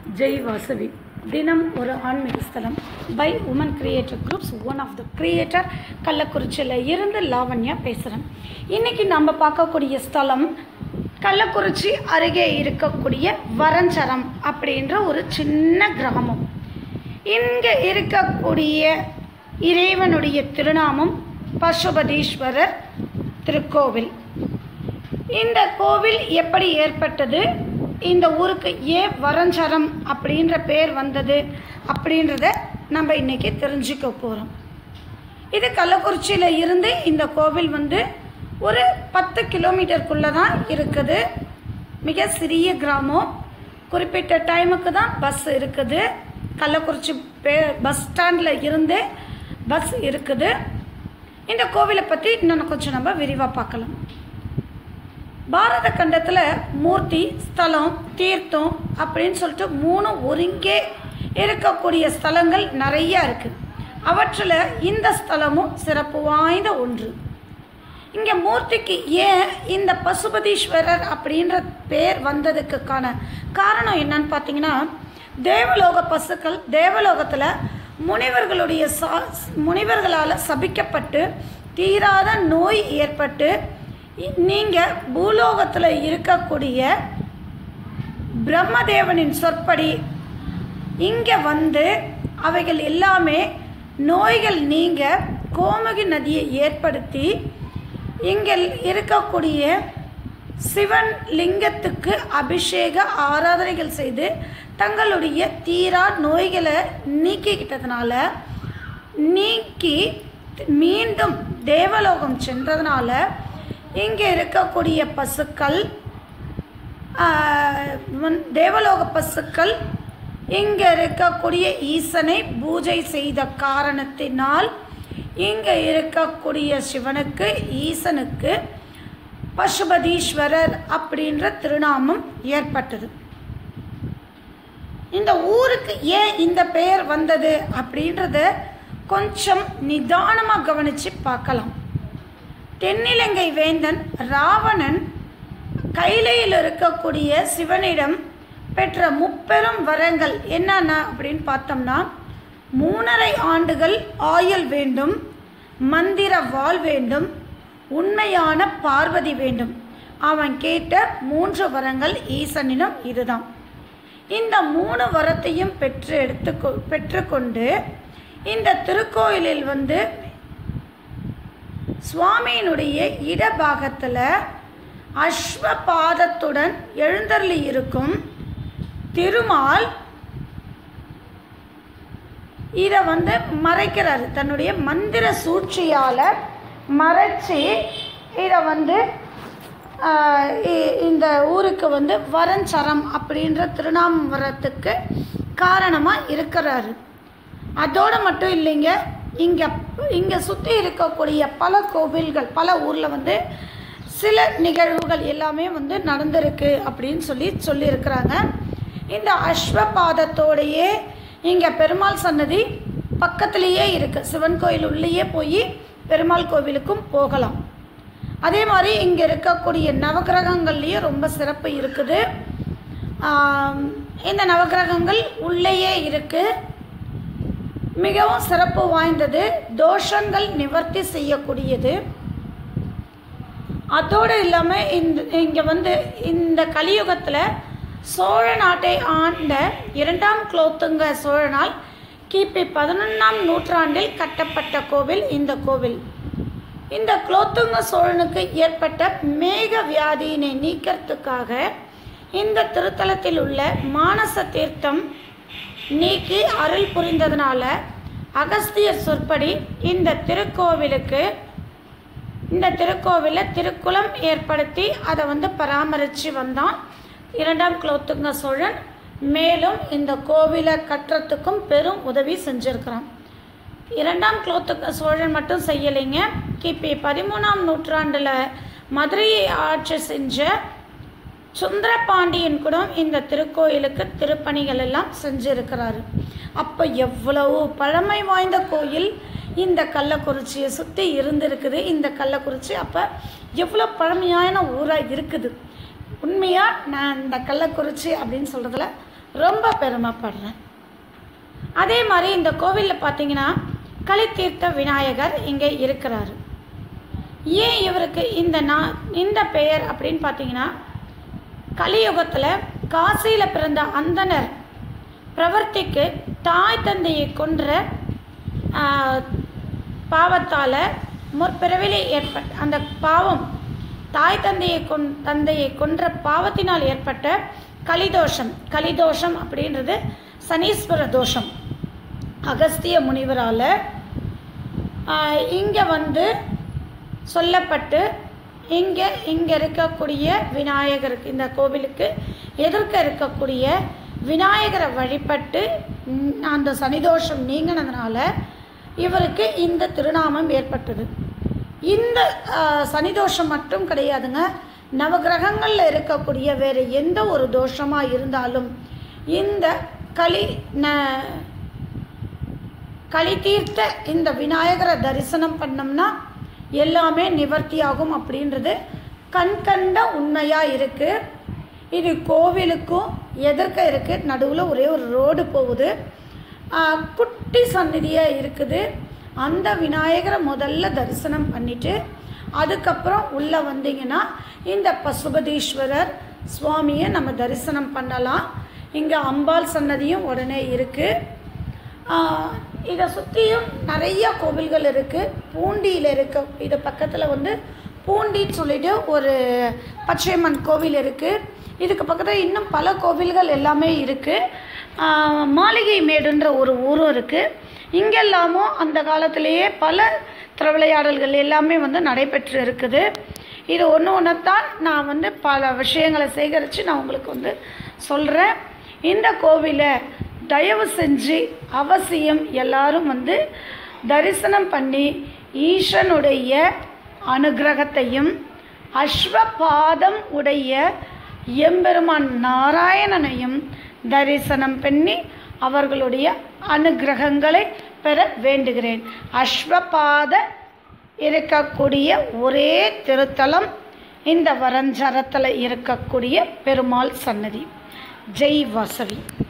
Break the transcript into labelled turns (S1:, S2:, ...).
S1: ஜெய் வாசவி தினம் ஒரு ஆன்மீக ஸ்தலம் by woman creator groups one of the creator கள்ளக்குறிச்சியில் இருந்து லாவண்யா பேசுகிறேன் இன்றைக்கி நம்ம பார்க்கக்கூடிய ஸ்தலம் கள்ளக்குறிச்சி அருகே இருக்கக்கூடிய வரஞ்சரம் அப்படின்ற ஒரு சின்ன கிராமம் இங்கே இருக்கக்கூடிய இறைவனுடைய திருநாமம் பசுபதீஸ்வரர் திருக்கோவில் இந்த கோவில் எப்படி ஏற்பட்டது இந்த ஊருக்கு ஏன் வரஞ்சரம் அப்படின்ற பேர் வந்தது அப்படின்றத நம்ம இன்னைக்கு தெரிஞ்சுக்க போகிறோம் இது கள்ளக்குறிச்சியில் இருந்து இந்த கோவில் வந்து ஒரு பத்து கிலோமீட்டருக்குள்ளே தான் இருக்குது மிக சிறிய கிராமம் குறிப்பிட்ட டைமுக்கு தான் பஸ் இருக்குது கள்ளக்குறிச்சி பே பஸ் ஸ்டாண்டில் இருந்து பஸ் இருக்குது இந்த கோவிலை பற்றி இன்னும் கொஞ்சம் நம்ம விரிவாக பார்க்கலாம் பாரத கண்டத்தில் மூர்த்தி ஸ்தலம் தீர்த்தம் அப்படின்னு சொல்லிட்டு மூணு ஒருங்கே இருக்கக்கூடிய ஸ்தலங்கள் நிறைய இருக்குது அவற்றில் இந்த ஸ்தலமும் சிறப்பு வாய்ந்த ஒன்று இங்கே மூர்த்திக்கு ஏன் இந்த பசுபதீஸ்வரர் அப்படின்ற பேர் வந்ததுக்கான காரணம் என்னன்னு பார்த்தீங்கன்னா தேவலோக பசுக்கள் தேவலோகத்தில் முனிவர்களுடைய சா முனிவர்களால் சபிக்கப்பட்டு தீராத நோய் ஏற்பட்டு நீங்கள் பூலோகத்தில் இருக்கக்கூடிய பிரம்மதேவனின் சொற்படி இங்கே வந்து அவைகள் எல்லாமே நோய்கள் நீங்க கோமுகி நதியை ஏற்படுத்தி இங்கே இருக்கக்கூடிய சிவன் லிங்கத்துக்கு அபிஷேக ஆராதனைகள் செய்து தங்களுடைய தீரா நோய்களை நீக்கிக்கிட்டதுனால நீக்கி மீண்டும் தேவலோகம் சென்றதுனால இங்கே இருக்கக்கூடிய பசுக்கள் தேவலோக பசுக்கள் இங்கே இருக்கக்கூடிய ஈசனை பூஜை செய்த காரணத்தினால் இங்கே இருக்கக்கூடிய சிவனுக்கு ஈசனுக்கு பசுபதீஸ்வரர் அப்படின்ற திருநாமம் ஏற்பட்டது இந்த ஊருக்கு ஏன் இந்த பெயர் வந்தது அப்படின்றத கொஞ்சம் நிதானமாக கவனித்து பார்க்கலாம் தென்னிலங்கை வேந்தன் ராவணன் கைலையில் இருக்கக்கூடிய சிவனிடம் பெற்ற முப்பெரும் வரங்கள் என்னென்ன அப்படின்னு பார்த்தோம்னா மூணரை ஆண்டுகள் ஆயுள் வேண்டும் மந்திர வாள் வேண்டும் உண்மையான பார்வதி வேண்டும் அவன் கேட்ட மூன்று வரங்கள் ஈசனிடம் இதுதான் இந்த மூணு வரத்தையும் பெற்று எடுத்து பெற்றுக்கொண்டு இந்த திருக்கோயிலில் வந்து சுவாமியினுடைய இடபாகத்தில் அஸ்வபாதத்துடன் எழுந்தருளி இருக்கும் திருமால் இதை வந்து மறைக்கிறார் தன்னுடைய மந்திர சூழ்ச்சியால் மறைச்சி இதை வந்து இந்த ஊருக்கு வந்து வரஞ்சரம் அப்படின்ற திருநாமம் வரத்துக்கு காரணமாக இருக்கிறாரு அதோடு மட்டும் இல்லைங்க இங்கே இங்கே சுற்றி இருக்கக்கூடிய பல கோவில்கள் பல ஊரில் வந்து சில நிகழ்வுகள் எல்லாமே வந்து நடந்திருக்கு அப்படின்னு சொல்லி சொல்லியிருக்கிறாங்க இந்த அஸ்வபாதத்தோடையே இங்கே பெருமாள் சன்னதி பக்கத்துலேயே இருக்குது சிவன் கோயில் உள்ளேயே போய் பெருமாள் கோவிலுக்கும் போகலாம் அதே மாதிரி இங்கே இருக்கக்கூடிய நவகிரகங்கள்லேயும் ரொம்ப சிறப்பு இருக்குது இந்த நவகிரகங்கள் உள்ளேயே இருக்குது மிகவும் சிறப்பு வாய்ந்தது தோஷங்கள் நிவர்த்தி செய்யக்கூடியது அதோடு இல்லாமல் இந்த இங்கே வந்து இந்த கலியுகத்தில் சோழ நாட்டை ஆண்ட இரண்டாம் குலோத்துங்க சோழனால் கிபி பதினொன்றாம் நூற்றாண்டில் கட்டப்பட்ட கோவில் இந்த கோவில் இந்த குலோத்துங்க சோழனுக்கு ஏற்பட்ட மேக வியாதியினை நீக்கிறதுக்காக இந்த திருத்தலத்தில் உள்ள மானச தீர்த்தம் நீக்கி அருள் புரிந்ததுனால அகஸ்தியர் சொற்படி இந்த திருக்கோவிலுக்கு இந்த திருக்கோவிலில் திருக்குளம் ஏற்படுத்தி அதை வந்து பராமரித்து வந்தான் இரண்டாம் குலோத்துங்க சோழன் மேலும் இந்த கோவிலை கட்டுறதுக்கும் பெரும் உதவி செஞ்சுருக்கிறான் இரண்டாம் குலோத்துங்க சோழன் மட்டும் செய்யலைங்க கிபி பதிமூணாம் நூற்றாண்டில் மதுரையை ஆட்சி செஞ்ச சுந்தரபாண்டியன் கூட இந்த திருக்கோயிலுக்கு திருப்பணிகள் எல்லாம் செஞ்சிருக்கிறாரு அப்போ எவ்வளவு பழமை வாய்ந்த கோயில் இந்த கள்ளக்குறிச்சியை சுற்றி இருந்திருக்குது இந்த கள்ளக்குறிச்சி அப்போ எவ்வளோ பழமையான ஊராக இருக்குது உண்மையாக நான் இந்த கள்ளக்குறிச்சி அப்படின்னு சொல்கிறதுல ரொம்ப பெருமைப்படுறேன் அதே மாதிரி இந்த கோவிலில் பார்த்தீங்கன்னா கலித்தீர்த்த விநாயகர் இங்கே இருக்கிறாரு ஏன் இவருக்கு இந்த நா இந்த பெயர் அப்படின்னு பார்த்தீங்கன்னா கலியுகத்தில் காசியில் பிறந்த அந்தனர் பிரவர்த்திக்கு தாய் தந்தையை கொன்ற பாவத்தால் முற்பிறவிலே ஏற்பட்ட அந்த பாவம் தாய் தந்தையை கொன் தந்தையை கொன்ற பாவத்தினால் ஏற்பட்ட கலிதோஷம் கலிதோஷம் அப்படின்றது சனீஸ்வர தோஷம் அகஸ்திய முனிவரால் இங்கே வந்து சொல்லப்பட்டு இங்கே இங்கே இருக்கக்கூடிய விநாயகருக்கு இந்த கோவிலுக்கு எதிர்க்க இருக்கக்கூடிய விநாயகரை வழிபட்டு ம், அந்த சனிதோஷம் நீங்கினதுனால இவருக்கு இந்த திருநாமம் ஏற்பட்டது இந்த ஆ, சனிதோஷம் மட்டும் கிடையாதுங்க நவகிரகங்களில் இருக்கக்கூடிய வேறு எந்த ஒரு தோஷமாக இருந்தாலும் இந்த களி ந களி தீர்த்த இந்த விநாயகரை தரிசனம் பண்ணோம்னா எல்லாமே நிவர்த்தியாகும் அப்படின்றது கண்கண்ட உண்மையாக இருக்குது இது கோவிலுக்கும் எதிர்க்க இருக்குது நடுவில் ஒரே ஒரு ரோடு போகுது ஆ, குட்டி சந்நிதியாக இருக்குது அந்த விநாயகரை முதல்ல தரிசனம் பண்ணிட்டு அதுக்கப்புறம் உள்ளே வந்தீங்கன்னா இந்த பசுபதீஸ்வரர் சுவாமியை நம்ம தரிசனம் பண்ணலாம் இங்கே அம்பாள் சன்னதியும் உடனே இருக்குது இதை சுற்றியும் நிறைய கோவில்கள் இருக்குது பூண்டியில் இருக்க இது பக்கத்தில் வந்து பூண்டின்னு சொல்லிட்டு ஒரு பச்சையம்மன் கோவில் இருக்குது இதுக்கு பக்கத்தில் இன்னும் பல கோவில்கள் எல்லாமே இருக்குது மாளிகை மேடுன்ற ஒரு ஊரும் இருக்குது இங்கெல்லாமும் அந்த காலத்திலேயே பல திருவிளையாடல்கள் எல்லாமே வந்து நடைபெற்று இருக்குது இது ஒன்று ஒன்றுத்தான் நான் வந்து பல விஷயங்களை சேகரித்து நான் உங்களுக்கு வந்து சொல்கிறேன் இந்த கோவிலை தயவு செஞ்சு அவசியம் எல்லாரும் வந்து தரிசனம் பண்ணி ஈசனுடைய அனுகிரகத்தையும் அஸ்வபாதம் உடைய எம்பெருமான் நாராயணனையும் தரிசனம் பண்ணி அவர்களுடைய அனுகிரகங்களை பெற வேண்டுகிறேன் அஸ்வபாத இருக்கக்கூடிய ஒரே திருத்தலம் இந்த வரஞ்சரத்தில் இருக்கக்கூடிய பெருமாள் சன்னதி ஜெய் வாசவி